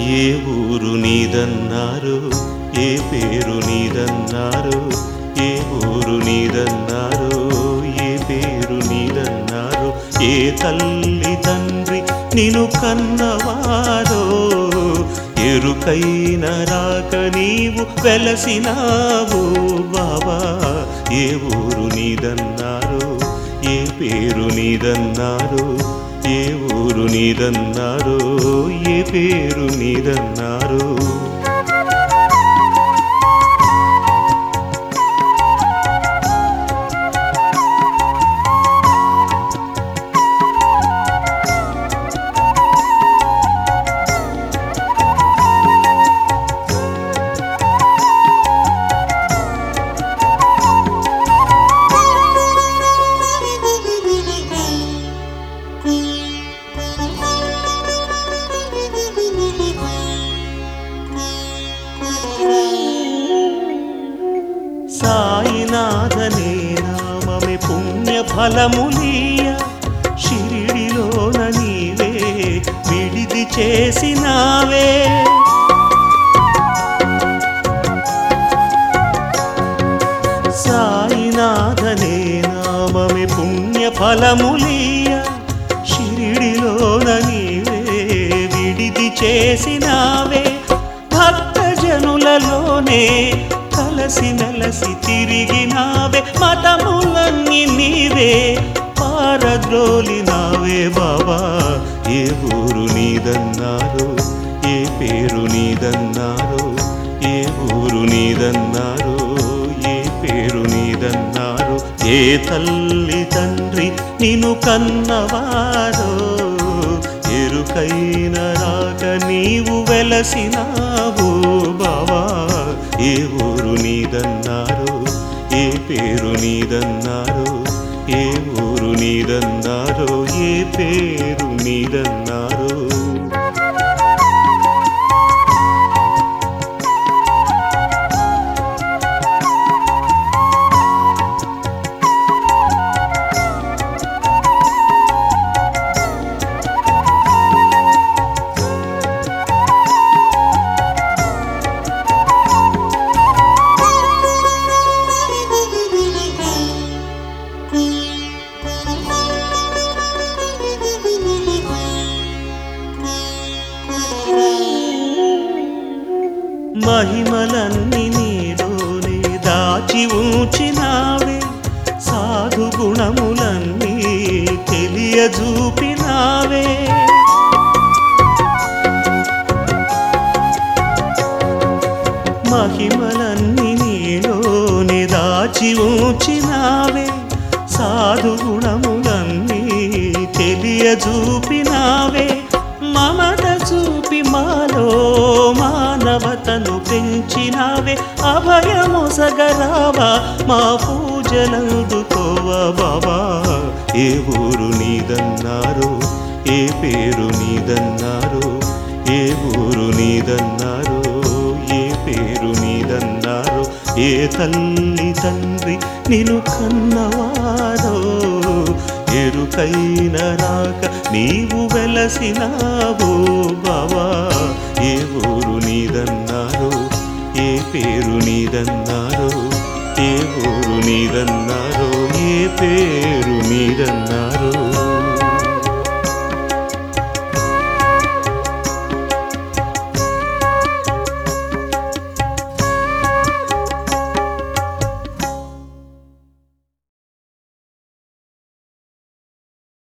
ఏ ఊరు నీదన్నారు ఏ పేరు నీదన్నారు ఏ ఊరు నీదన్నారు ఏ పేరు నీదన్నారు ఏ తల్లి తండ్రి నిన్ను కన్నవారో ఎరుకైన రాక నీవు వెలసినావు బాబా ఏ ఊరు నీదన్నారు ఏ పేరు నీదన్నారు ఏ ఊరు నీదన్నారు ఏ పేరు నీదన్నారు సాయినాథనే నామమే పుణ్య ఫలములీయ షిరిడిలోన నీవే విడిది చేసినావే సాయినాథనే నామమే పుణ్య ఫలములీయ షిరిడిలోన నీవే విడిది చేసినావే భక్తజనులలోనే కలసి మెలసి తిరిగినావే మతములన్నీ నీవే పారద్రోలినావే బాబా ఏ ఊరు నీదన్నారు ఏ పేరు నీదన్నారు ఏ ఊరు నీదన్నారు ఏ పేరు నీదన్నారు ఏ తల్లి తండ్రి నిన్ను కన్నవారో ఎరుకైన రాక నీవు వెలసినావు బావా ఏ ఊరు నీదన్నారు ఏ పేరు నీదన్నారు ఏ ఊరు నీదన్నారు ఏ పేరు నీదన్నారు మహిమలన్నీ నీలోనే దాచి ఉంచినావే సాధు గుణములన్నీ తెలియజూపినావే మహిమలన్నీ నీలోనే దాచి ఉంచినావే సాధు గుణములన్నీ తెలియజూపినావే మమత చూపి మాలో మానవతను పెంచినావే అభయమొసగరావా మా పూజలందుకోవా బాబా ఏ ఊరు నీదన్నారు ఏ పేరు నీదన్నారు ఏ ఊరు నీదన్నారు ఏ పేరు నీదన్నారు ఏ తల్లి తండ్రి నిన్ను కన్నవారో ఎరుకైన రాక నీవు వెలసినావు బావా ఏ ఊరు నీదన్నారు ఏ పేరు నీదన్నారు ఏ ఊరు నీదన్నారు ఏ పేరు నీదన్నారు